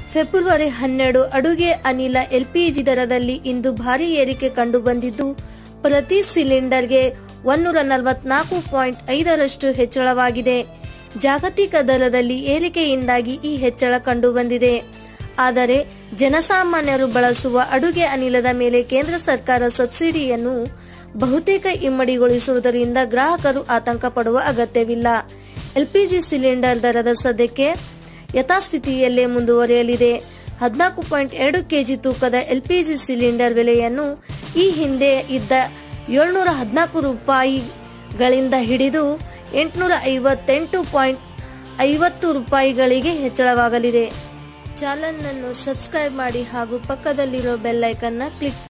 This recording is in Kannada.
ಫೆಬ್ರವರಿ ಹನ್ನೆರಡು ಅಡುಗೆ ಅನಿಲ ಎಲ್ಪಿಜಿ ದರದಲ್ಲಿ ಇಂದು ಭಾರಿ ಏರಿಕೆ ಕಂಡುಬಂದಿದ್ದು ಪ್ರತಿ ಸಿಲಿಂಡರ್ಗೆ ಒನ್ನೂರ ನಲವತ್ನಾಲ್ಕು ಪಾಯಿಂಟ್ ಐದರಷ್ಟು ಹೆಚ್ಚಳವಾಗಿದೆ ಜಾಗತಿಕ ದರದಲ್ಲಿ ಏರಿಕೆಯಿಂದಾಗಿ ಈ ಹೆಚ್ಚಳ ಕಂಡುಬಂದಿದೆ ಆದರೆ ಜನಸಾಮಾನ್ಯರು ಬಳಸುವ ಅಡುಗೆ ಅನಿಲದ ಮೇಲೆ ಕೇಂದ್ರ ಸರ್ಕಾರ ಸಬ್ಸಿಡಿಯನ್ನು ಬಹುತೇಕ ಇಮ್ಮಡಿಗೊಳಿಸುವುದರಿಂದ ಗ್ರಾಹಕರು ಆತಂಕ ಪಡುವ ಅಗತ್ಯವಿಲ್ಲ ಎಲ್ಪಿಜಿ ಸಿಲಿಂಡರ್ ದರದ ಸದ್ಯಕ್ಕೆ ಯಥಾಸ್ಥಿತಿಯಲ್ಲೇ ಮುಂದುವರಿಯಲಿದೆ ಹದಿನಾಲ್ಕು ಪಾಯಿಂಟ್ ಎರಡು ಕೆಜಿ ತೂಕದ ಎಲ್ಪಿಜಿ ಸಿಲಿಂಡರ್ ಬೆಲೆಯನ್ನು ಈ ಹಿಂದೆ ಇದ್ದ ಏಳ್ನೂರ ಹದಿನಾಲ್ಕು ರೂಪಾಯಿಗಳಿಂದ ಹಿಡಿದು ಎಂಟುನೂರ ಐವತ್ತೆಂಟು ಪಾಯಿಂಟ್ ಐವತ್ತು ರೂಪಾಯಿಗಳಿಗೆ ಹೆಚ್ಚಳವಾಗಲಿದೆ ಚಾನಲ್ ಅನ್ನು ಸಬ್ಸ್ಕ್ರೈಬ್ ಮಾಡಿ ಹಾಗೂ ಪಕ್ಕದಲ್ಲಿರೋ ಬೆಲ್ ಐಕನ್ನ ಕ್ಲಿಕ್